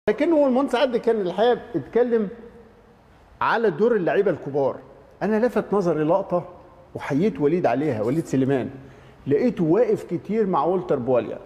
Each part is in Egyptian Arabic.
لكن هو المهندس عدلي كان الحقيقه اتكلم على دور اللعيبه الكبار انا لفت نظري لقطه وحييت وليد عليها وليد سليمان لقيته واقف كتير مع والتر بواليا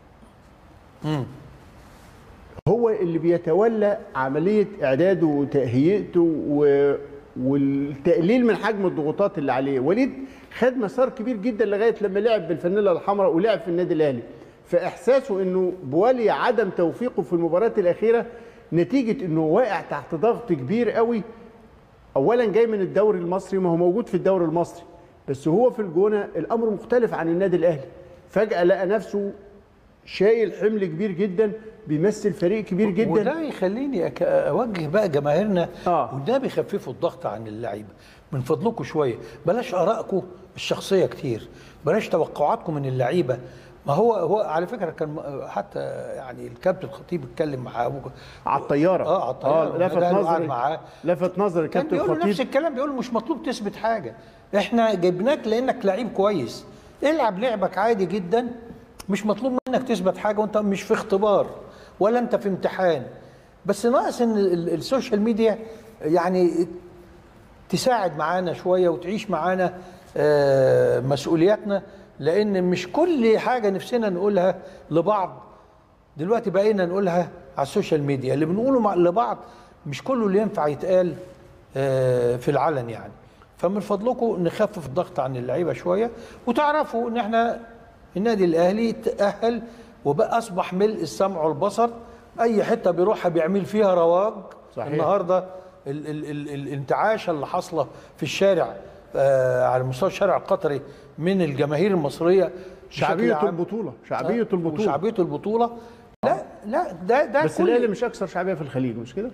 هو اللي بيتولى عمليه اعداده وتهيئته و... والتقليل من حجم الضغوطات اللي عليه وليد خد مسار كبير جدا لغايه لما لعب بالفانيلا الحمراء ولعب في النادي الاهلي فاحساسه انه بواليا عدم توفيقه في المباريات الاخيره نتيجه انه واقع تحت ضغط كبير قوي اولا جاي من الدوري المصري ما هو موجود في الدوري المصري بس هو في الجونه الامر مختلف عن النادي الاهلي فجاه لقى نفسه شايل حمل كبير جدا بيمثل فريق كبير جدا وده يخليني أك- اوجه بقى جماهيرنا آه. وده بيخففوا الضغط عن اللعيبه من فضلكم شويه بلاش ارائكم الشخصيه كتير بلاش توقعاتكم من اللعيبه ما هو هو على فكره كان حتى يعني الكابتن الخطيب اتكلم مع ابوك على الطياره اه على الطياره لفت وده قعد نظري معاه لفت نظري كان كابتن بيقول له نفس الخطيب الكلام بيقول له مش مطلوب تثبت حاجه احنا جبناك لانك لعيب كويس العب لعبك عادي جدا مش مطلوب منك تثبت حاجه وانت مش في اختبار ولا انت في امتحان بس ناقص ان ال- ال- السوشيال ميديا يعني تساعد معانا شويه وتعيش معانا آه، مسؤولياتنا لان مش كل حاجه نفسنا نقولها لبعض دلوقتي بقينا نقولها على السوشيال ميديا اللي بنقوله مع لبعض مش كله اللي ينفع يتقال آه، في العلن يعني فمن فضلكم نخفف الضغط عن اللعيبه شويه وتعرفوا ان احنا النادي الاهلي تاهل وبقى اصبح ملء السمع والبصر اي حته بيروحها بيعمل فيها رواج صحيح. النهارده ال ال ال الانتعاشه اللي حاصله في الشارع آه على مستوى الشارع القطري من الجماهير المصريه بشكل شعبيه عام. البطوله شعبيه آه، البطوله وشعبيه البطوله لا لا ده ده بس كل- الاهلي مش اكثر شعبيه في الخليج مش كده؟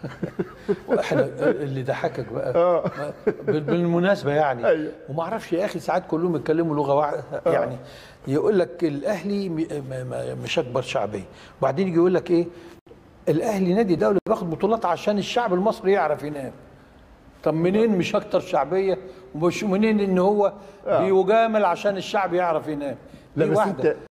احنا اللي ضحكك بقى بال- بالمناسبه يعني أيوة. وما اعرفش يا اخي ساعات كلهم يتكلموا لغه واحده يعني يقول لك الاهلي م- م- م- مش اكبر شعبيه وبعدين يجي يقول لك ايه الاهلي نادي دولي بياخد بطولات عشان الشعب المصري يعرف ينام طب منين مش اكتر شعبيه ومش منين ان هو بيجامل عشان الشعب يعرف ينام لا دي بس واحدة. انت